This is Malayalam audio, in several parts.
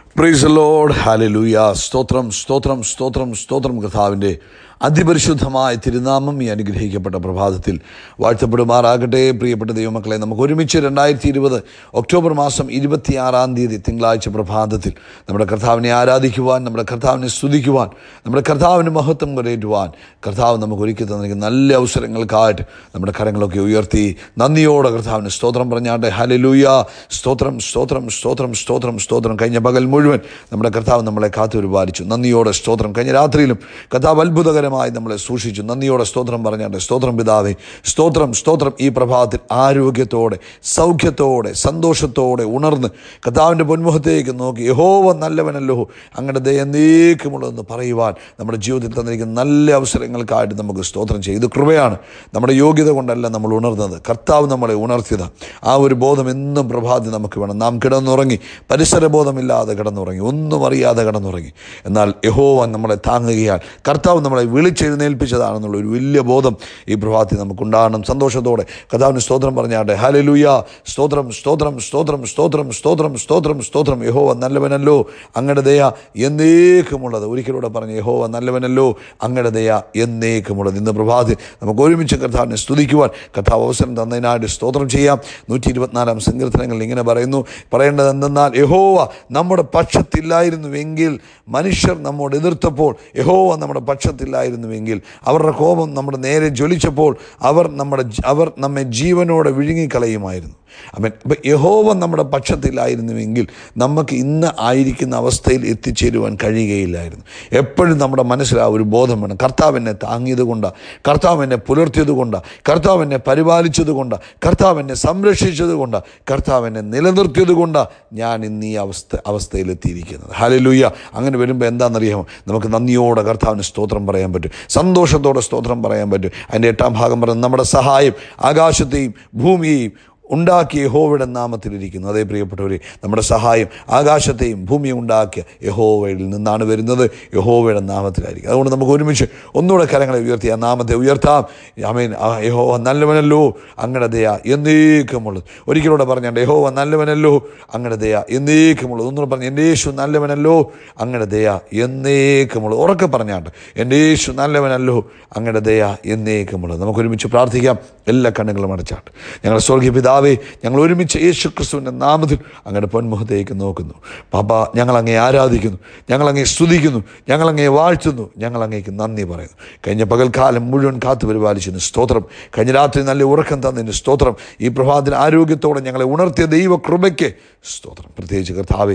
പ്രൈസ് ലോഡ് ഹാലലൂയ സ്തോത്രം സ്തോത്രം സ്തോത്രം സ്തോത്രം കർത്താവിൻ്റെ അതിപരിശുദ്ധമായ തിരുനാമം ഈ അനുഗ്രഹിക്കപ്പെട്ട പ്രഭാതത്തിൽ വാഴ്ത്തപ്പെടുമാറാകട്ടെ പ്രിയപ്പെട്ട ദൈവമക്കളെ നമുക്ക് ഒരുമിച്ച് രണ്ടായിരത്തി ഇരുപത് ഒക്ടോബർ മാസം ഇരുപത്തിയാറാം തീയതി തിങ്കളാഴ്ച പ്രഭാതത്തിൽ നമ്മുടെ കർത്താവിനെ ആരാധിക്കുവാൻ നമ്മുടെ കർത്താവിനെ സ്തുതിക്കുവാൻ നമ്മുടെ കർത്താവിന് മഹത്വം കരയേറ്റുവാൻ കർത്താവ് നമുക്ക് ഒരുക്കി തന്നിരിക്കുന്ന നല്ല അവസരങ്ങൾക്കായിട്ട് നമ്മുടെ കരങ്ങളൊക്കെ ഉയർത്തി നന്ദിയോടെ കർത്താവിന് സ്തോത്രം പറഞ്ഞാട്ടെ ഹലലൂയ സ്തോത്രം സ്തോത്രം സ്തോത്രം സ്തോത്രം സ്തോത്രം കഴിഞ്ഞ പകൽ മുഴുവൻ നമ്മുടെ കർത്താവ് നമ്മളെ കാത്തു പരിപാലിച്ചു നന്ദിയോടെ സ്തോത്രം കഴിഞ്ഞ രാത്രിയിലും കർത്താവ് അത്ഭുതകരമായി നമ്മളെ സൂക്ഷിച്ചു നന്ദിയോടെ സ്തോത്രം പറഞ്ഞാട്ടെ സ്തോത്രം പിതാവേ സ്തോത്രം സ്തോത്രം ഈ പ്രഭാതത്തിൽ ആരോഗ്യത്തോടെ സൗഖ്യത്തോടെ സന്തോഷത്തോടെ ഉണർന്ന് കർത്താവിൻ്റെ പൊന്മുഖത്തേക്ക് നോക്കി യഹോവ നല്ലവനല്ലോ അങ്ങയുടെ ദയനേക്കുമുള്ളതെന്ന് പറയുവാൻ നമ്മുടെ ജീവിതത്തിൽ തന്നിരിക്കുന്ന നല്ല അവസരങ്ങൾക്കായിട്ട് നമുക്ക് സ്തോത്രം ചെയ്യും ഇത് കൃപയാണ് നമ്മുടെ യോഗ്യത കൊണ്ടല്ല നമ്മൾ ഉണർന്നത് കർത്താവ് നമ്മളെ ഉണർത്തിയത് ആ ഒരു ബോധം എന്നും പ്രഭാതി നമുക്ക് വേണം നാം കിടന്നുറങ്ങി പരിസരബോധമില്ലാതെ കിടന്നുറങ്ങി ഒന്നും അറിയാതെ കിടന്നുറങ്ങി എന്നാൽ യഹോവ നമ്മളെ താങ്ങുകയാൽ കർത്താവ് നമ്മളെ വിളിച്ചെഴുന്നേൽപ്പിച്ചതാണെന്നുള്ള ഒരു വലിയ ബോധം ഈ പ്രഭാതി നമുക്കുണ്ടാകണം സന്തോഷത്തോടെ കർത്താവിന് സ്തോത്രം പറഞ്ഞാട്ടെ ഹലലുയ സ്തോത്രം സ്തോത്രം സ്തോത്രം സ്തോത്രം സ്തോത്രം സ്തോത്രം സ്തോത്രം യഹോവ നല്ലവനല്ലോ അങ്ങയുടെ ദയ എന്നേക്കുമുള്ളത് ഒരിക്കലൂടെ പറഞ്ഞ യഹോവ നല്ലവനല്ലോ അങ്ങയുടെ ദയ എന്നേക്കുമുള്ളത് ഇന്ന് പ്രഭാതി നമുക്ക് ഒരുമിച്ച് കർത്താവിനെ സ്തുതിക്കുവാൻ കർത്താവ് അവസരം തന്നതിനായിട്ട് സ്തോത്രം ചെയ്യാം നൂറ്റി ഇരുപത്തിനാലാം സങ്കീർത്തനങ്ങളിൽ ഇങ്ങനെ പറയുന്നു പറയേണ്ടത് എന്തെന്നാൽ യഹോവ നമ്മുടെ പക്ഷത്തില്ലായിരുന്നുവെങ്കിൽ മനുഷ്യർ നമ്മോട് എതിർത്തപ്പോൾ യഹോവ നമ്മുടെ പക്ഷത്തില്ലായിരുന്നുവെങ്കിൽ അവരുടെ കോപം നമ്മുടെ നേരെ ജ്വലിച്ചപ്പോൾ അവർ നമ്മുടെ അവർ നമ്മെ ജീവനോടെ വിഴുങ്ങിക്കളയുമായിരുന്നു അവൻ ഇപ്പം യഹോവ നമ്മുടെ പക്ഷത്തിലായിരുന്നുവെങ്കിൽ നമുക്ക് ഇന്ന് ആയിരിക്കുന്ന അവസ്ഥയിൽ എത്തിച്ചേരുവാൻ കഴിയുകയില്ലായിരുന്നു എപ്പോഴും നമ്മുടെ മനസ്സിൽ ആ ഒരു ബോധം വേണം കർത്താവ് എന്നെ താങ്ങിയത് കൊണ്ടാണ് കർത്താവ് എന്നെ പുലർത്തിയത് കൊണ്ടാണ് കർത്താവ് എന്നെ പരിപാലിച്ചത് കൊണ്ടാണ് കർത്താവ് എന്നെ സംരക്ഷിച്ചത് കൊണ്ടാണ് കർത്താവ് എന്നെ നിലനിർത്തിയത് കൊണ്ടാണ് ഞാൻ ഇന്ന് ഈ അവസ്ഥ അവസ്ഥയിലെത്തിയിരിക്കുന്നത് ഹാലലൂയ്യ അങ്ങനെ വരുമ്പോൾ എന്താണെന്നറിയാമോ നമുക്ക് നന്ദിയോടെ കർത്താവിന് സ്തോത്രം പറയാൻ പറ്റും സന്തോഷത്തോടെ സ്തോത്രം പറയാൻ പറ്റും അതിൻ്റെ എട്ടാം ഭാഗം പറയുന്നത് നമ്മുടെ സഹായം ആകാശത്തെയും ഭൂമിയെയും ഉണ്ടാക്കിയ യഹോവയുടെ നാമത്തിലിരിക്കുന്നു അതേ പ്രിയപ്പെട്ടവരെ നമ്മുടെ സഹായം ആകാശത്തെയും ഭൂമിയും ഉണ്ടാക്കിയ യഹോവയിൽ നിന്നാണ് വരുന്നത് യഹോവയുടെ നാമത്തിലായിരിക്കും അതുകൊണ്ട് നമുക്ക് ഒരുമിച്ച് ഒന്നുകൂടെ കരങ്ങളെ ഉയർത്തി ആ നാമത്തെ ഉയർത്താം അമേൻ ആ യഹോവ നല്ലവനല്ലോ അങ്ങയുടെ ദയ എന്നേക്കുമുള്ളത് ഒരിക്കലൂടെ പറഞ്ഞാണ്ട് യഹോവ നല്ലവനല്ലോ അങ്ങയുടെ ദയ എന്നേക്കുമുള്ളത് ഒന്നുകൂടെ പറഞ്ഞു എൻ്റെ യേശു നല്ലവനല്ലോ അങ്ങയുടെ ദയ എന്നേക്കുമുള്ളത് ഉറക്കെ പറഞ്ഞാണ്ട് എൻ്റെ യേശു നല്ലവനല്ലോ അങ്ങയുടെ ദയ എന്നേക്കുമുള്ളത് നമുക്ക് ഒരുമിച്ച് പ്രാർത്ഥിക്കാം എല്ലാ കണ്ണുകളും അടച്ചാട്ട് ഞങ്ങളുടെ സ്വർഗീയ പിതാവേ ഞങ്ങൾ ഒരുമിച്ച് യേശു ക്രിസ്തുവിൻ്റെ നാമത്തിൽ അങ്ങയുടെ പൊന്മുഖത്തേക്ക് നോക്കുന്നു പാപ്പ ഞങ്ങൾ അങ്ങേ ആരാധിക്കുന്നു ഞങ്ങൾ അങ്ങേ സ്തുതിക്കുന്നു ഞങ്ങൾ അങ്ങേ വാഴ്ത്തുന്നു ഞങ്ങൾ അങ്ങേക്ക് നന്ദി പറയുന്നു കഴിഞ്ഞ പകൽക്കാലം മുഴുവൻ കാത്തു പരിപാലിച്ചതിന് സ്തോത്രം കഴിഞ്ഞ രാത്രി നല്ല ഉറക്കം തന്നതിന് സ്തോത്രം ഈ പ്രഭാതത്തിൽ ആരോഗ്യത്തോടെ ഞങ്ങളെ ഉണർത്തിയ ദൈവ കൃപയ്ക്ക് സ്തോത്രം പ്രത്യേകിച്ച് കർത്താവെ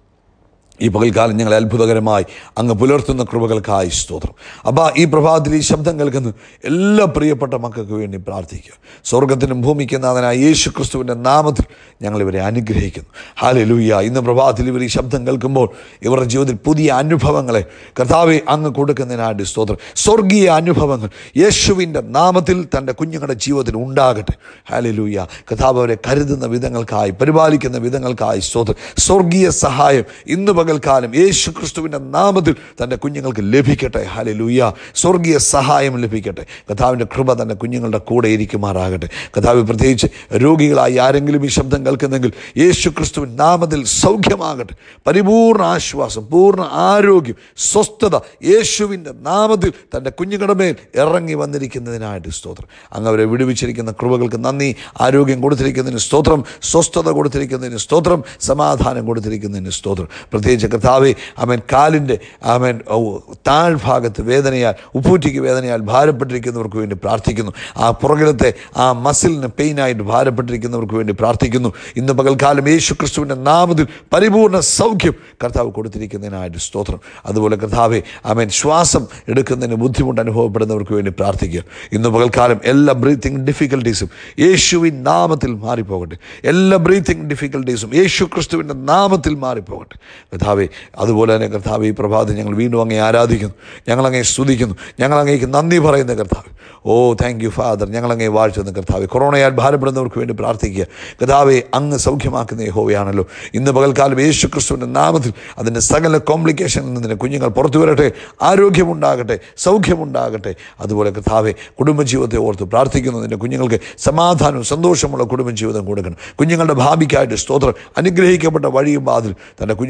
ഈ പകൽക്കാലം ഞങ്ങളെ അത്ഭുതകരമായി അങ്ങ് പുലർത്തുന്ന കൃപകൾക്കായി സ്തോത്രം അപ്പോൾ ഈ പ്രഭാതത്തിൽ ഈ ശബ്ദം കേൾക്കുന്ന എല്ലാ പ്രിയപ്പെട്ട മക്കൾക്ക് വേണ്ടി പ്രാർത്ഥിക്കുക സ്വർഗത്തിനും ഭൂമിക്കും നാഥനായ യേശു ക്രിസ്തുവിൻ്റെ നാമത്തിൽ ഞങ്ങൾ ഇവരെ അനുഗ്രഹിക്കുന്നു ഹാലലൂയ ഇന്ന് പ്രഭാതത്തിൽ ഇവർ ഈ ശബ്ദം കേൾക്കുമ്പോൾ ഇവരുടെ ജീവിതത്തിൽ പുതിയ അനുഭവങ്ങളെ കർത്താവെ അങ്ങ് കൊടുക്കുന്നതിനായിട്ട് സ്തോത്രം സ്വർഗീയ അനുഭവങ്ങൾ യേശുവിൻ്റെ നാമത്തിൽ തൻ്റെ കുഞ്ഞുങ്ങളുടെ ജീവിതത്തിൽ ഉണ്ടാകട്ടെ ഹാലലൂയ കർത്താവ് അവരെ കരുതുന്ന വിധങ്ങൾക്കായി പരിപാലിക്കുന്ന വിധങ്ങൾക്കായി സ്തോത്രം സ്വർഗീയ സഹായം ഇന്ന് പകൽക്കാലം യേശു ക്രിസ്തുവിൻ്റെ നാമത്തിൽ തൻ്റെ കുഞ്ഞുങ്ങൾക്ക് ലഭിക്കട്ടെ ഹലലൂയ സ്വർഗീയ സഹായം ലഭിക്കട്ടെ കഥാവിൻ്റെ കൃപ തൻ്റെ കുഞ്ഞുങ്ങളുടെ കൂടെ ഇരിക്കുമാറാകട്ടെ കഥാവ് പ്രത്യേകിച്ച് രോഗികളായി ആരെങ്കിലും ഈ ശബ്ദം കേൾക്കുന്നെങ്കിൽ യേശു ക്രിസ്തുവിൻ നാമത്തിൽ സൗഖ്യമാകട്ടെ പരിപൂർണ ആശ്വാസം പൂർണ്ണ ആരോഗ്യം സ്വസ്ഥത യേശുവിൻ്റെ നാമത്തിൽ തൻ്റെ കുഞ്ഞുങ്ങളുടെ മേൽ ഇറങ്ങി വന്നിരിക്കുന്നതിനായിട്ട് സ്തോത്രം അങ്ങ് അവരെ വിടുവിച്ചിരിക്കുന്ന കൃപകൾക്ക് നന്ദി ആരോഗ്യം കൊടുത്തിരിക്കുന്നതിന് സ്തോത്രം സ്വസ്ഥത കൊടുത്തിരിക്കുന്നതിന് സ്തോത്രം സമാധാനം കൊടുത്തിരിക്കുന്നതിന് സ്തോത്രം പ്രത്യേകിച്ച് കർത്താവെ അവൻ കാലിൻ്റെ അവൻ താഴ്ഭാഗത്ത് വേദനയാൽ ഉപ്പൂറ്റിക്ക് വേദനയാൽ ഭാരപ്പെട്ടിരിക്കുന്നവർക്ക് വേണ്ടി പ്രാർത്ഥിക്കുന്നു ആ പുറകിലത്തെ ആ മസിലിന് പെയിനായിട്ട് ഭാരപ്പെട്ടിരിക്കുന്നവർക്ക് വേണ്ടി പ്രാർത്ഥിക്കുന്നു ഇന്ന് പകൽക്കാലം യേശു ക്രിസ്തുവിൻ്റെ നാമത്തിൽ പരിപൂർണ്ണ സൗഖ്യം കർത്താവ് കൊടുത്തിരിക്കുന്നതിനായിട്ട് സ്തോത്രം അതുപോലെ കർത്താവെ അവൻ ശ്വാസം എടുക്കുന്നതിന് ബുദ്ധിമുട്ട് അനുഭവപ്പെടുന്നവർക്ക് വേണ്ടി പ്രാർത്ഥിക്കുക ഇന്ന് പകൽക്കാലം എല്ലാ ബ്രീത്തിങ് ഡിഫിക്കൽട്ടീസും യേശുവിൻ നാമത്തിൽ മാറിപ്പോകട്ടെ എല്ലാ ബ്രീത്തിങ് ഡിഫിക്കൽട്ടീസും യേശു ക്രിസ്തുവിൻ്റെ നാമത്തിൽ മാറിപ്പോകട്ടെ കർത്താവെ അതുപോലെ തന്നെ കർത്താവ് ഈ പ്രഭാതം ഞങ്ങൾ വീണ്ടും അങ്ങേ ആരാധിക്കുന്നു ഞങ്ങൾ അങ്ങേ സ്തുതിക്കുന്നു ഞങ്ങൾ അങ്ങേക്ക് നന്ദി പറയുന്ന കർത്താവ് ഓ താങ്ക് യു ഫാദർ ഞങ്ങൾ അങ്ങേ വാഴ്ത്തുന്ന കർത്താവ് കൊറോണയാൽ ഭാരപ്പെടുന്നവർക്ക് വേണ്ടി പ്രാർത്ഥിക്കുക കർത്താവെ അങ്ങ് സൗഖ്യമാക്കുന്ന യഹോവയാണല്ലോ ഇന്ന് പകൽക്കാലം യേശു ക്രിസ്തുവിൻ്റെ നാമത്തിൽ അതിൻ്റെ സകല കോംപ്ലിക്കേഷനിൽ നിന്ന് കുഞ്ഞുങ്ങൾ പുറത്തു വരട്ടെ ആരോഗ്യമുണ്ടാകട്ടെ സൗഖ്യമുണ്ടാകട്ടെ അതുപോലെ കർത്താവെ കുടുംബജീവിതത്തെ ഓർത്ത് പ്രാർത്ഥിക്കുന്നു നിൻ്റെ കുഞ്ഞുങ്ങൾക്ക് സമാധാനവും സന്തോഷമുള്ള കുടുംബജീവിതം കൊടുക്കണം കുഞ്ഞുങ്ങളുടെ ഭാവിക്കായിട്ട് സ്തോത്രം അനുഗ്രഹിക്കപ്പെട്ട വഴിയും ബാതിൽ തൻ്റെ കുഞ്ഞുങ്ങൾക്ക് വേണ്ടി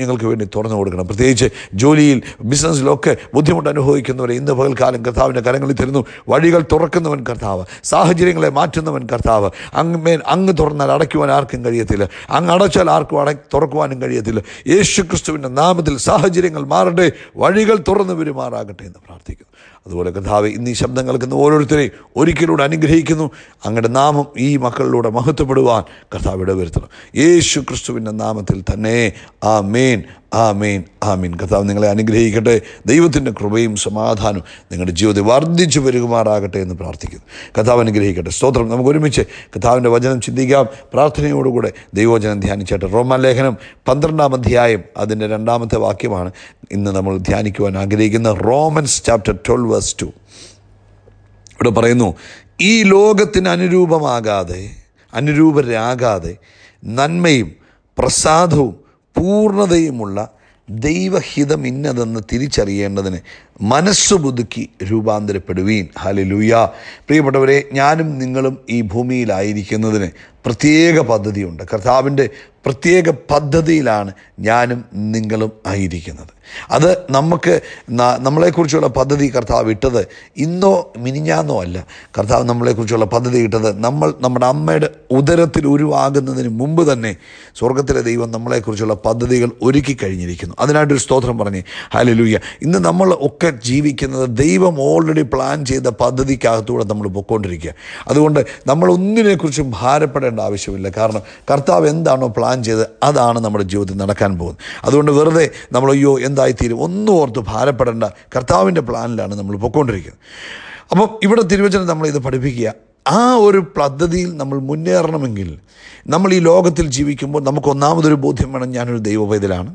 തുറന്നു കൊടുക്കണം പ്രത്യേകിച്ച് ജോലിയിൽ ബിസിനസ്സിലൊക്കെ ബുദ്ധിമുട്ട് അനുഭവിക്കുന്നവരെ ഇന്ന് പകൽക്കാലം കർത്താവിൻ്റെ കരങ്ങളിൽ തരുന്നു വഴികൾ തുറക്കുന്നവൻ കർത്താവ് സാഹചര്യങ്ങളെ മാറ്റുന്നവൻ കർത്താവ് അങ്ങ് മേൽ അങ്ങ് തുറന്നാൽ അടയ്ക്കുവാൻ ആർക്കും കഴിയത്തില്ല അങ്ങ് അടച്ചാൽ ആർക്കും അട തുറക്കുവാനും കഴിയത്തില്ല യേശു ക്രിസ്തുവിൻ്റെ നാമത്തിൽ സാഹചര്യങ്ങൾ മാറട്ടെ വഴികൾ തുറന്നു വരുമാറാകട്ടെ എന്ന് പ്രാർത്ഥിക്കുന്നു അതുപോലെ കർത്താവ് ഇന്ന് ഈ ശബ്ദം കേൾക്കുന്ന ഓരോരുത്തരെയും ഒരിക്കലൂടെ അനുഗ്രഹിക്കുന്നു അങ്ങയുടെ നാമം ഈ മക്കളിലൂടെ മഹത്വപ്പെടുവാൻ കർത്താവ് ഇടവരുത്തണം യേശു ക്രിസ്തുവിൻ്റെ നാമത്തിൽ തന്നെ ആ മേൻ ആ മേൻ ആ മീൻ കർത്താവ് നിങ്ങളെ അനുഗ്രഹിക്കട്ടെ ദൈവത്തിൻ്റെ കൃപയും സമാധാനവും നിങ്ങളുടെ ജീവിതത്തിൽ വർദ്ധിച്ചു പെരുകുമാറാകട്ടെ എന്ന് പ്രാർത്ഥിക്കുന്നു കർത്താവ് അനുഗ്രഹിക്കട്ടെ സ്തോത്രം നമുക്ക് ഒരുമിച്ച് കർത്താവിൻ്റെ വചനം ചിന്തിക്കാം പ്രാർത്ഥനയോടുകൂടെ ദൈവവചനം ധ്യാനിച്ചേട്ടെ റോമാ ലേഖനം പന്ത്രണ്ടാം അധ്യായം അതിൻ്റെ രണ്ടാമത്തെ വാക്യമാണ് ഇന്ന് നമ്മൾ ധ്യാനിക്കുവാൻ ആഗ്രഹിക്കുന്ന Romans chapter twelve verse two ഇവിടെ പറയുന്നു ഈ ലോകത്തിന് അനുരൂപമാകാതെ അനുരൂപരാകാതെ നന്മയും പ്രസാദവും പൂർണ്ണതയുമുള്ള ദൈവഹിതം ഇന്നതെന്ന് തിരിച്ചറിയേണ്ടതിന് മനസ്സു പുതുക്കി രൂപാന്തരപ്പെടുവീൻ ഹലലൂയ പ്രിയപ്പെട്ടവരെ ഞാനും നിങ്ങളും ഈ ഭൂമിയിലായിരിക്കുന്നതിന് പ്രത്യേക പദ്ധതിയുണ്ട് കർത്താവിൻ്റെ പ്രത്യേക പദ്ധതിയിലാണ് ഞാനും നിങ്ങളും ആയിരിക്കുന്നത് അത് നമുക്ക് ന- നമ്മളെക്കുറിച്ചുള്ള പദ്ധതി കർത്താവ് ഇട്ടത് ഇന്നോ മിനിഞ്ഞാന്നോ അല്ല കർത്താവ് നമ്മളെക്കുറിച്ചുള്ള പദ്ധതി ഇട്ടത് നമ്മൾ നമ്മുടെ അമ്മയുടെ ഉദരത്തിൽ ഉരുവാകുന്നതിന് മുമ്പ് തന്നെ സ്വർഗത്തിലെ ദൈവം നമ്മളെക്കുറിച്ചുള്ള പദ്ധതികൾ ഒരുക്കി കഴിഞ്ഞിരിക്കുന്നു അതിനായിട്ടൊരു സ്തോത്രം പറഞ്ഞ് ഹാലലൂയ ഇന്ന് നമ്മൾ ഒക്കെ ജീവിക്കുന്നത് ദൈവം ഓൾറെഡി പ്ലാൻ ചെയ്ത പദ്ധതിക്കകത്തൂടെ നമ്മൾ പൊയ്ക്കൊണ്ടിരിക്കുക അതുകൊണ്ട് നമ്മൾ ഒന്നിനെക്കുറിച്ചും ഭാരപ്പെടേണ്ട ആവശ്യമില്ല കാരണം കർത്താവ് എന്താണോ പ്ലാൻ ചെയ്തത് അതാണ് നമ്മുടെ ജീവിതത്തിൽ നടക്കാൻ പോകുന്നത് അതുകൊണ്ട് വെറുതെ നമ്മൾ അയ്യോ എന്തായിത്തീരും ഒന്നും ഓർത്ത് ഭാരപ്പെടേണ്ട കർത്താവിൻ്റെ പ്ലാനിലാണ് നമ്മൾ പൊയ്ക്കൊണ്ടിരിക്കുന്നത് അപ്പം ഇവിടെ തിരുവചനം നമ്മൾ ഇത് പഠിപ്പിക്കുക ആ ഒരു പദ്ധതിയിൽ നമ്മൾ മുന്നേറണമെങ്കിൽ നമ്മൾ ഈ ലോകത്തിൽ ജീവിക്കുമ്പോൾ നമുക്ക് ഒന്നാമതൊരു ബോധ്യം വേണം ഞാനൊരു ദൈവപൈതലാണ്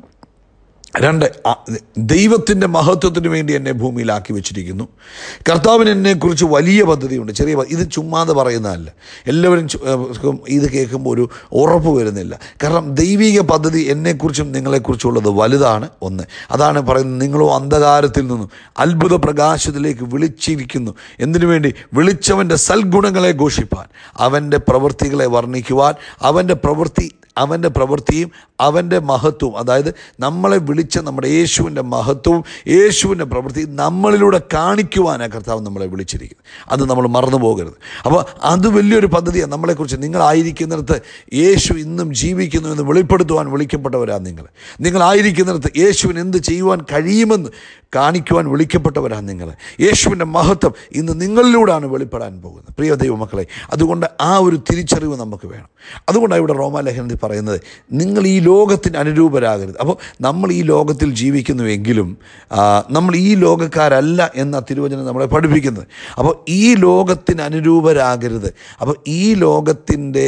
രണ്ട് ആ- ദൈവത്തിൻ്റെ മഹത്വത്തിന് വേണ്ടി എന്നെ ഭൂമിയിലാക്കി വെച്ചിരിക്കുന്നു കർത്താവിന് എന്നെക്കുറിച്ച് വലിയ പദ്ധതിയുണ്ട് ചെറിയ പ- ഇത് ചുമ്മാതെ പറയുന്നതല്ല എല്ലാവരും ചു- ഏഹ് ഇത് കേൾക്കുമ്പോൾ ഒരു ഉറപ്പ് വരുന്നില്ല കാരണം ദൈവിക പദ്ധതി എന്നെക്കുറിച്ചും നിങ്ങളെക്കുറിച്ചുള്ളത് വലുതാണ് ഒന്ന് അതാണ് പറയുന്നത് നിങ്ങളോ അന്ധകാരത്തിൽ നിന്നും അത്ഭുത പ്രകാശത്തിലേക്ക് വിളിച്ചിരിക്കുന്നു എന്തിനു വേണ്ടി വിളിച്ചവൻ്റെ സൽഗുണങ്ങളെ ഘോഷിപ്പാൻ അവൻ്റെ പ്രവൃത്തികളെ വർണ്ണിക്കുവാൻ അവൻ്റെ പ്രവൃത്തി അവൻ്റെ പ്രവൃത്തിയും അവൻ്റെ മഹത്വവും അതായത് നമ്മളെ വിളിച്ച നമ്മുടെ യേശുവിൻ്റെ മഹത്വവും യേശുവിൻ്റെ പ്രവൃത്തിയും നമ്മളിലൂടെ കാണിക്കുവാനാണ് കർത്താവ് നമ്മളെ വിളിച്ചിരിക്കുന്നത് അത് നമ്മൾ മറന്നു പോകരുത് അപ്പോൾ അത് വലിയൊരു പദ്ധതിയാണ് നമ്മളെക്കുറിച്ച് നിങ്ങളായിരിക്കുന്നിടത്ത് യേശു ഇന്നും ജീവിക്കുന്നു എന്ന് വെളിപ്പെടുത്തുവാൻ വിളിക്കപ്പെട്ടവരാണ് നിങ്ങൾ നിങ്ങളായിരിക്കുന്നിടത്ത് യേശുവിന് എന്ത് ചെയ്യുവാൻ കഴിയുമെന്ന് കാണിക്കുവാൻ വിളിക്കപ്പെട്ടവരാണ് നിങ്ങൾ യേശുവിൻ്റെ മഹത്വം ഇന്ന് നിങ്ങളിലൂടെയാണ് വെളിപ്പെടാൻ പോകുന്നത് പ്രിയ ദൈവമക്കളെ അതുകൊണ്ട് ആ ഒരു തിരിച്ചറിവ് നമുക്ക് വേണം അതുകൊണ്ടാണ് ഇവിടെ റോമാലേഖനത്തിൽ പറയുന്നത് നിങ്ങൾ ഈ ലോകത്തിന് അനുരൂപരാകരുത് അപ്പോൾ നമ്മൾ ഈ ലോകത്തിൽ ജീവിക്കുന്നുവെങ്കിലും ആ, നമ്മൾ ഈ ലോകക്കാരല്ല എന്ന തിരുവചനം നമ്മളെ പഠിപ്പിക്കുന്നത് അപ്പോൾ ഈ ലോകത്തിന് അനുരൂപരാകരുത് അപ്പോൾ ഈ ലോകത്തിൻ്റെ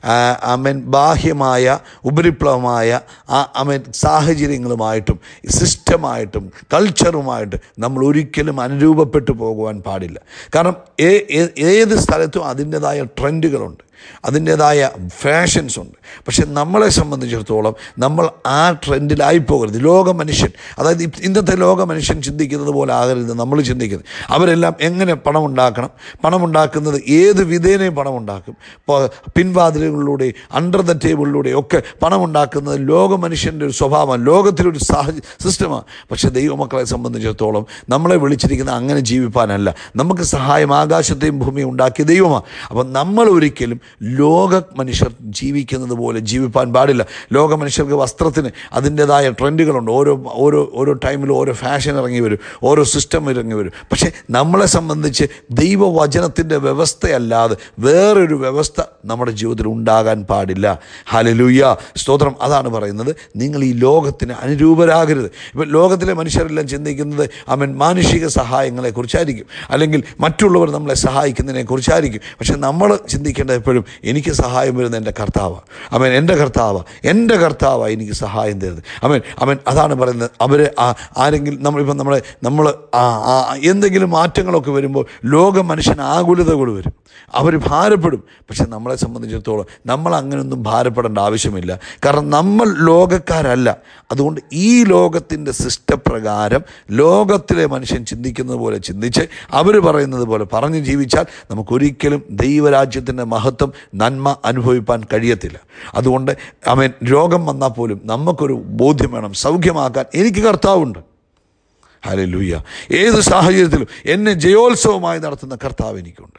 അമൻ ബാഹ്യമായ ഉപരിപ്ലവമായ ആ അമൻ സാഹചര്യങ്ങളുമായിട്ടും സിസ്റ്റമായിട്ടും കൾച്ചറുമായിട്ട് നമ്മൾ ഒരിക്കലും അനുരൂപപ്പെട്ടു പോകുവാൻ പാടില്ല കാരണം ഏ- ഏ- ഏത് സ്ഥലത്തും അതിൻ്റെതായ ട്രെൻഡുകളുണ്ട് അതിൻ്റെതായ ഫാഷൻസ് ഉണ്ട് പക്ഷെ നമ്മളെ സംബന്ധിച്ചിടത്തോളം നമ്മൾ ആ ട്രെൻഡിലായി പോകരുത് ലോക മനുഷ്യൻ അതായത് ഇപ്- ഇന്നത്തെ ലോക മനുഷ്യൻ ചിന്തിക്കുന്നത് പോലെ ആകരുത് നമ്മൾ ചിന്തിക്കുന്നത് അവരെല്ലാം എങ്ങനെ പണം ഉണ്ടാക്കണം പണം ഉണ്ടാക്കുന്നത് ഏത് വിധേനയും പണം ഉണ്ടാക്കും ഇപ്പോൾ പിൻവാതിലുകളിലൂടെ അണ്ടർ ദ ടേബിളിലൂടെ ഒക്കെ പണം ഉണ്ടാക്കുന്നത് ലോക മനുഷ്യൻ്റെ ഒരു സ്വഭാവമാണ് ലോകത്തിലൊരു സാഹചര്യ സിസ്റ്റമാണ് പക്ഷേ ദൈവമക്കളെ സംബന്ധിച്ചിടത്തോളം നമ്മളെ വിളിച്ചിരിക്കുന്ന അങ്ങനെ ജീവിപ്പാനല്ല നമുക്ക് സഹായം ആകാശത്തെയും ഭൂമിയും ഉണ്ടാക്കിയ ദൈവമാണ് അപ്പം നമ്മൾ ഒരിക്കലും ലോക മനുഷ്യർ ജീവിക്കുന്നത് പോലെ ജീവിപ്പാൻ പാടില്ല ലോക മനുഷ്യർക്ക് വസ്ത്രത്തിന് അതിൻ്റെതായ ട്രെൻഡുകളുണ്ട് ഓരോ ഓരോ ഓരോ ടൈമിലും ഓരോ ഫാഷൻ ഇറങ്ങി വരും ഓരോ സിസ്റ്റം ഇറങ്ങി വരും പക്ഷേ നമ്മളെ സംബന്ധിച്ച് ദൈവവചനത്തിൻ്റെ വ്യവസ്ഥയല്ലാതെ വേറൊരു വ്യവസ്ഥ നമ്മുടെ ജീവിതത്തിൽ ഉണ്ടാകാൻ പാടില്ല ഹലലൂയ സ്തോത്രം അതാണ് പറയുന്നത് നിങ്ങൾ ഈ ലോകത്തിന് അനുരൂപരാകരുത് ഇപ്പം ലോകത്തിലെ മനുഷ്യരെല്ലാം ചിന്തിക്കുന്നത് അവൻ മാനുഷിക സഹായങ്ങളെക്കുറിച്ചായിരിക്കും അല്ലെങ്കിൽ മറ്റുള്ളവർ നമ്മളെ സഹായിക്കുന്നതിനെ കുറിച്ചായിരിക്കും പക്ഷെ നമ്മൾ ചിന്തിക്കേണ്ടത് എപ്പോഴും എനിക്ക് സഹായം വരുന്ന എൻ്റെ കർത്താവാണ് അവൻ എൻ്റെ കർത്താവ് എൻ്റെ കർത്താവാണ് എനിക്ക് സഹായം തരുന്നത് അവൻ അവൻ അതാണ് പറയുന്നത് അവർ ആരെങ്കിലും നമ്മളിപ്പം നമ്മളെ നമ്മൾ എന്തെങ്കിലും മാറ്റങ്ങളൊക്കെ വരുമ്പോൾ ലോക മനുഷ്യൻ ആകുലതകൾ വരും അവർ ഭാരപ്പെടും പക്ഷെ നമ്മളെ സംബന്ധിച്ചിടത്തോളം നമ്മൾ അങ്ങനെയൊന്നും ഭാരപ്പെടേണ്ട ആവശ്യമില്ല കാരണം നമ്മൾ ലോകക്കാരല്ല അതുകൊണ്ട് ഈ ലോകത്തിൻ്റെ സിസ്റ്റപ്രകാരം ലോകത്തിലെ മനുഷ്യൻ ചിന്തിക്കുന്നത് പോലെ ചിന്തിച്ച് അവർ പറയുന്നത് പോലെ പറഞ്ഞ് ജീവിച്ചാൽ നമുക്കൊരിക്കലും ദൈവരാജ്യത്തിൻ്റെ മഹത്വം കാലത്തും നന്മ അനുഭവിപ്പാൻ കഴിയത്തില്ല അതുകൊണ്ട് അവൻ രോഗം വന്നാൽ പോലും നമുക്കൊരു ബോധ്യം വേണം സൗഖ്യമാക്കാൻ എനിക്ക് കർത്താവുണ്ട് ഹലേ ലൂയ്യ ഏത് സാഹചര്യത്തിലും എന്നെ ജയോത്സവമായി നടത്തുന്ന കർത്താവ് എനിക്കുണ്ട്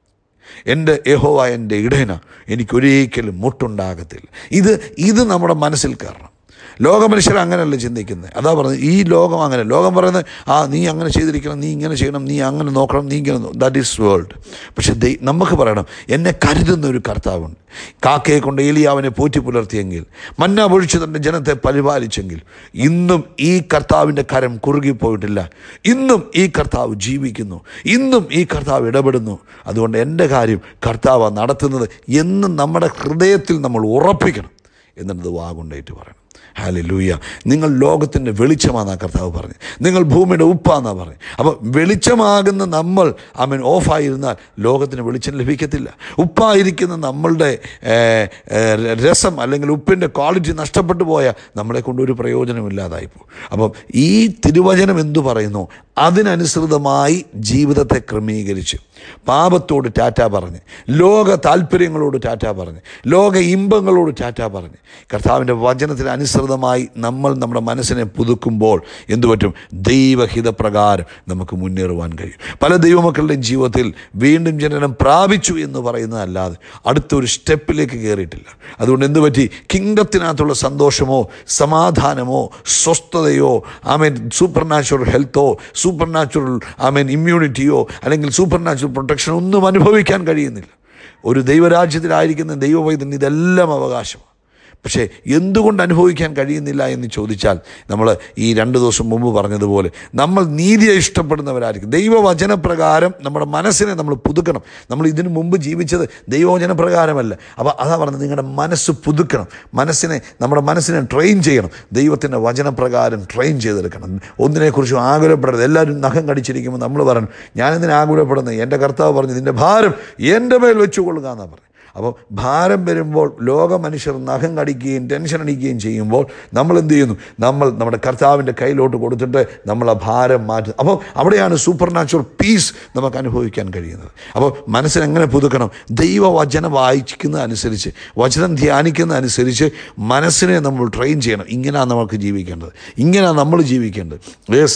എൻ്റെ യഹോവ എൻ്റെ ഇടയന എനിക്കൊരിക്കലും മുട്ടുണ്ടാകത്തില്ല ഇത് ഇത് നമ്മുടെ മനസ്സിൽ കയറണം ലോകമനുഷ്യർ അങ്ങനെയല്ല ചിന്തിക്കുന്നത് അതാ പറഞ്ഞത് ഈ ലോകം അങ്ങനെ ലോകം പറയുന്നത് ആ നീ അങ്ങനെ ചെയ്തിരിക്കണം നീ ഇങ്ങനെ ചെയ്യണം നീ അങ്ങനെ നോക്കണം നീ ഇങ്ങനെ ദാറ്റ് ഈസ് വേൾഡ് പക്ഷെ ദൈ നമുക്ക് പറയണം എന്നെ കരുതുന്ന ഒരു കർത്താവുണ്ട് കാക്കയെ കൊണ്ട് ഏലിയാവിനെ പോറ്റി പുലർത്തിയെങ്കിൽ മന്ന പൊഴിച്ച് തൻ്റെ ജനത്തെ പരിപാലിച്ചെങ്കിൽ ഇന്നും ഈ കർത്താവിൻ്റെ കരം കുറുകിപ്പോയിട്ടില്ല ഇന്നും ഈ കർത്താവ് ജീവിക്കുന്നു ഇന്നും ഈ കർത്താവ് ഇടപെടുന്നു അതുകൊണ്ട് എൻ്റെ കാര്യം കർത്താവ് നടത്തുന്നത് എന്നും നമ്മുടെ ഹൃദയത്തിൽ നമ്മൾ ഉറപ്പിക്കണം എന്നിട്ട് വാഗുണ്ടായിട്ട് പറയണം ഹാലി ലൂയ നിങ്ങൾ ലോകത്തിൻ്റെ വെളിച്ചമാണെന്നാണ് കർത്താവ് പറഞ്ഞു നിങ്ങൾ ഭൂമിയുടെ ഉപ്പാന്നാണ് പറഞ്ഞു അപ്പോൾ വെളിച്ചമാകുന്ന നമ്മൾ അവൻ ഓഫായിരുന്നാൽ ലോകത്തിന് വെളിച്ചം ലഭിക്കത്തില്ല ഉപ്പായിരിക്കുന്ന നമ്മളുടെ ഏർ, ഏർ, രസം അല്ലെങ്കിൽ ഉപ്പിൻ്റെ ക്വാളിറ്റി നഷ്ടപ്പെട്ടു പോയാൽ നമ്മളെ കൊണ്ട് ഒരു പ്രയോജനമില്ലാതായിപ്പോൾ അപ്പം ഈ തിരുവചനം എന്തു പറയുന്നു അതിനനുസൃതമായി ജീവിതത്തെ ക്രമീകരിച്ച് പാപത്തോട് ടാറ്റ പറഞ്ഞ് ലോക താല്പര്യങ്ങളോട് ടാറ്റ പറഞ്ഞ് ലോക ഇമ്പങ്ങളോട് ടാറ്റ പറഞ്ഞ് കർത്താവിൻ്റെ വചനത്തിന് അനുസൃതമായി നമ്മൾ നമ്മുടെ മനസ്സിനെ പുതുക്കുമ്പോൾ എന്തു പറ്റും ദൈവഹിതപ്രകാരം നമുക്ക് മുന്നേറുവാൻ കഴിയും പല ദൈവമക്കളുടെയും ജീവിതത്തിൽ വീണ്ടും ജനനം പ്രാപിച്ചു എന്ന് പറയുന്നതല്ലാതെ അടുത്തൊരു സ്റ്റെപ്പിലേക്ക് കയറിയിട്ടില്ല അതുകൊണ്ട് എന്തു പറ്റി കിങ്ഡത്തിനകത്തുള്ള സന്തോഷമോ സമാധാനമോ സ്വസ്ഥതയോ ഐ മീൻ സൂപ്പർ നാച്ചുറൽ ഹെൽത്തോ സൂപ്പർ നാച്ചുറൽ ഐ മീൻ ഇമ്മ്യൂണിറ്റിയോ അല്ലെങ്കിൽ സൂപ്പർ നാച്ചുറൽ പ്രൊട്ടക്ഷനോ ഒന്നും അനുഭവിക്കാൻ കഴിയുന്നില്ല ഒരു ദൈവരാജ്യത്തിലായിരിക്കുന്ന ദൈവവൈദ്യന് ഇതെല്ലാം അവകാശമാണ് പക്ഷേ എന്തുകൊണ്ട് അനുഭവിക്കാൻ കഴിയുന്നില്ല എന്ന് ചോദിച്ചാൽ നമ്മൾ ഈ രണ്ട് ദിവസം മുമ്പ് പറഞ്ഞതുപോലെ നമ്മൾ നീതിയെ ഇഷ്ടപ്പെടുന്നവരായിരിക്കും ദൈവവചനപ്രകാരം നമ്മുടെ മനസ്സിനെ നമ്മൾ പുതുക്കണം നമ്മൾ ഇതിനു മുമ്പ് ജീവിച്ചത് ദൈവവചനപ്രകാരമല്ല അപ്പോൾ അതാ പറഞ്ഞത് നിങ്ങളുടെ മനസ്സ് പുതുക്കണം മനസ്സിനെ നമ്മുടെ മനസ്സിനെ ട്രെയിൻ ചെയ്യണം ദൈവത്തിൻ്റെ വചനപ്രകാരം ട്രെയിൻ ചെയ്തെടുക്കണം ഒന്നിനെക്കുറിച്ചും ആകുലപ്പെടരുത് എല്ലാവരും നഖം കടിച്ചിരിക്കുമ്പോൾ നമ്മൾ പറഞ്ഞു ഞാനെന്തിനാ ആകുലപ്പെടുന്നത് എൻ്റെ കർത്താവ് പറഞ്ഞു നിൻ്റെ ഭാരം എൻ്റെ മേൽ വെച്ചുകൊള്ളുക എന്നാണ് പറഞ്ഞു അപ്പോൾ ഭാരം വരുമ്പോൾ ലോക മനുഷ്യർ നഖം കടിക്കുകയും ടെൻഷൻ അടിക്കുകയും ചെയ്യുമ്പോൾ നമ്മൾ എന്ത് ചെയ്യുന്നു നമ്മൾ നമ്മുടെ കർത്താവിൻ്റെ കയ്യിലോട്ട് കൊടുത്തിട്ട് നമ്മൾ ആ ഭാരം മാറ്റും അപ്പോൾ അവിടെയാണ് സൂപ്പർ നാച്ചുറൽ പീസ് നമുക്ക് അനുഭവിക്കാൻ കഴിയുന്നത് അപ്പോൾ മനസ്സിനെങ്ങനെ പുതുക്കണം ദൈവവചനം വായിക്കുന്ന അനുസരിച്ച് വചനം ധ്യാനിക്കുന്ന അനുസരിച്ച് മനസ്സിനെ നമ്മൾ ട്രെയിൻ ചെയ്യണം ഇങ്ങനെയാണ് നമുക്ക് ജീവിക്കേണ്ടത് ഇങ്ങനെയാണ് നമ്മൾ ജീവിക്കേണ്ടത് യെസ്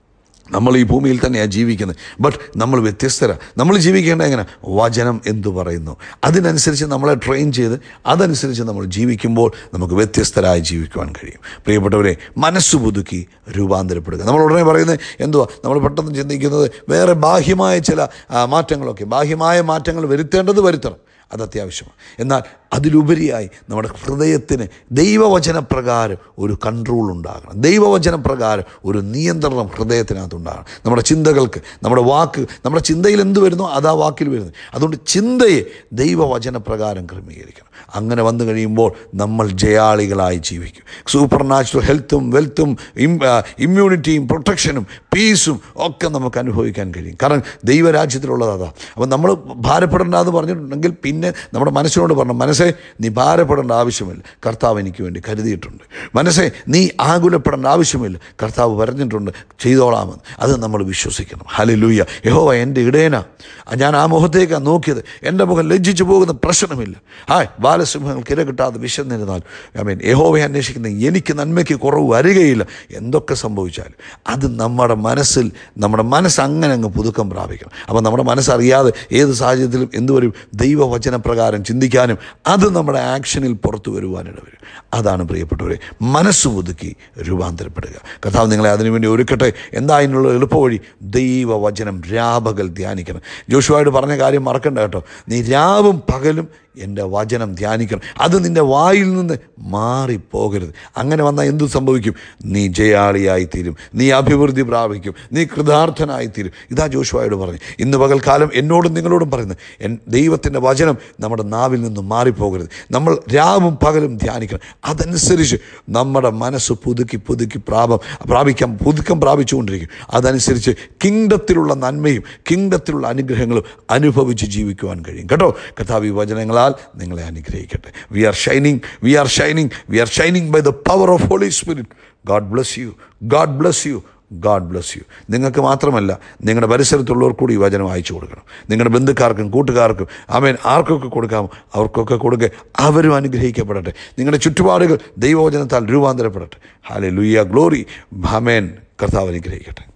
നമ്മൾ ഈ ഭൂമിയിൽ തന്നെയാണ് ജീവിക്കുന്നത് ബട്ട് നമ്മൾ വ്യത്യസ്തരാണ് നമ്മൾ ജീവിക്കേണ്ട എങ്ങനെ വചനം എന്തു പറയുന്നു അതിനനുസരിച്ച് നമ്മളെ ട്രെയിൻ ചെയ്ത് അതനുസരിച്ച് നമ്മൾ ജീവിക്കുമ്പോൾ നമുക്ക് വ്യത്യസ്തരായി ജീവിക്കുവാൻ കഴിയും പ്രിയപ്പെട്ടവരെ മനസ്സ് പുതുക്കി രൂപാന്തരപ്പെടുക നമ്മൾ ഉടനെ പറയുന്നത് എന്തുവാ നമ്മൾ പെട്ടെന്ന് ചിന്തിക്കുന്നത് വേറെ ബാഹ്യമായ ചില ആ, മാറ്റങ്ങളൊക്കെ ബാഹ്യമായ മാറ്റങ്ങൾ വരുത്തേണ്ടത് വരുത്തണം അത് അത്യാവശ്യമാണ് എന്നാൽ അതിലുപരിയായി നമ്മുടെ ഹൃദയത്തിന് ദൈവവചനപ്രകാരം ഒരു കൺട്രോൾ ഉണ്ടാകണം ദൈവവചനപ്രകാരം ഒരു നിയന്ത്രണം ഹൃദയത്തിനകത്തുണ്ടാകണം നമ്മുടെ ചിന്തകൾക്ക് നമ്മുടെ വാക്ക് നമ്മുടെ ചിന്തയിൽ എന്ത് വരുന്നോ അത് ആ വാക്കിൽ വരുന്നത് അതുകൊണ്ട് ചിന്തയെ ദൈവവചനപ്രകാരം ക്രമീകരിക്കണം അങ്ങനെ വന്നു കഴിയുമ്പോൾ നമ്മൾ ജയാളികളായി ജീവിക്കും സൂപ്പർ നാച്ചുറൽ ഹെൽത്തും വെൽത്തും ഇമ്മ്യൂണിറ്റിയും പ്രൊട്ടക്ഷനും പീസും ഒക്കെ നമുക്ക് അനുഭവിക്കാൻ കഴിയും കാരണം ദൈവരാജ്യത്തിലുള്ളത് അതാ അപ്പം നമ്മൾ ഭാരപ്പെടേണ്ട എന്ന് പറഞ്ഞിട്ടുണ്ടെങ്കിൽ പിന്നെ നമ്മുടെ മനസ്സിനോട് പറഞ്ഞു മനസ്സേ നീ ഭാരപ്പെടേണ്ട ആവശ്യമില്ല കർത്താവ് എനിക്ക് വേണ്ടി കരുതിയിട്ടുണ്ട് മനസ്സേ നീ ആകുലപ്പെടേണ്ട ആവശ്യമില്ല കർത്താവ് പറഞ്ഞിട്ടുണ്ട് ചെയ്തോളാമെന്ന് അത് നമ്മൾ വിശ്വസിക്കണം ഹലലൂയ യഹോവ എൻ്റെ ഇടയന ഞാൻ ആ മുഖത്തേക്കാണ് നോക്കിയത് എൻ്റെ മുഖം ലജ്ജിച്ചു പോകുന്ന പ്രശ്നമില്ല ഹായ് ബാലസിംഹങ്ങൾ കിര കിട്ടാതെ വിശന്നിരുന്നാൽ ഐ മീൻ യഹോവയെ അന്വേഷിക്കുന്ന എനിക്ക് നന്മയ്ക്ക് കുറവ് വരികയില്ല എന്തൊക്കെ സംഭവിച്ചാലും അത് നമ്മുടെ മനസ്സിൽ നമ്മുടെ മനസ്സ് അങ്ങനെ അങ്ങ് പുതുക്കം പ്രാപിക്കണം അപ്പോൾ നമ്മുടെ മനസ്സറിയാതെ ഏത് സാഹചര്യത്തിലും എന്തുവരും ദൈവവചനപ്രകാരം ചിന്തിക്കാനും അത് നമ്മുടെ ആക്ഷനിൽ പുറത്തു വരുവാനിട വരും അതാണ് പ്രിയപ്പെട്ടവരെ മനസ്സ് പുതുക്കി രൂപാന്തരപ്പെടുക കർത്താവ് നിങ്ങളെ അതിനുവേണ്ടി ഒരുക്കട്ടെ എന്താ അതിനുള്ള എളുപ്പവഴി ദൈവവചനം രാപകൽ ധ്യാനിക്കണം ജോഷുവായിട്ട് പറഞ്ഞ കാര്യം മറക്കണ്ട കേട്ടോ നീ രാവും പകലും എൻ്റെ വചനം ധ്യാനിക്കണം അത് നിൻ്റെ വായിൽ നിന്ന് മാറിപ്പോകരുത് അങ്ങനെ വന്നാൽ എന്തു സംഭവിക്കും നീ ജയാളിയായിത്തീരും നീ അഭിവൃദ്ധി പ്രാപിക്കും നീ കൃതാർത്ഥനായിത്തീരും ഇതാ ജോഷുവായോട് പറഞ്ഞു ഇന്ന് പകൽക്കാലം എന്നോടും നിങ്ങളോടും പറയുന്നത് എൻ ദൈവത്തിൻ്റെ വചനം നമ്മുടെ നാവിൽ നിന്നും മാറിപ്പോകരുത് നമ്മൾ രാവും പകലും ധ്യാനിക്കണം അതനുസരിച്ച് നമ്മുടെ മനസ്സ് പുതുക്കി പുതുക്കി പ്രാപം പ്രാപിക്കാൻ പുതുക്കം പ്രാപിച്ചുകൊണ്ടിരിക്കും അതനുസരിച്ച് കിങ്ഡത്തിലുള്ള നന്മയും കിങ്ഡത്തിലുള്ള അനുഗ്രഹങ്ങളും അനുഭവിച്ച് ജീവിക്കുവാൻ കഴിയും കേട്ടോ കഥാവി വചനങ്ങളാൽ നിങ്ങളെ അനുഗ്രഹിക്കട്ടെ we are shining we are shining we are shining by the power of Holy Spirit God bless you God bless you God bless you നിങ്ങൾക്ക് മാത്രമല്ല നിങ്ങളുടെ പരിസരത്തുള്ളവർ കൂടി ഈ വചനം അയച്ചു കൊടുക്കണം നിങ്ങളുടെ ബന്ധുക്കാർക്കും കൂട്ടുകാർക്കും ആമേൻ ആർക്കൊക്കെ കൊടുക്കാമോ അവർക്കൊക്കെ കൊടുക്കുക അവരും അനുഗ്രഹിക്കപ്പെടട്ടെ നിങ്ങളുടെ ചുറ്റുപാടുകൾ ദൈവവചനത്താൽ രൂപാന്തരപ്പെടട്ടെ ഹാലെ ലുയ്യ ഗ്ലോറി ഭാമേൻ കർത്താവ് അനുഗ്രഹിക്കട്ടെ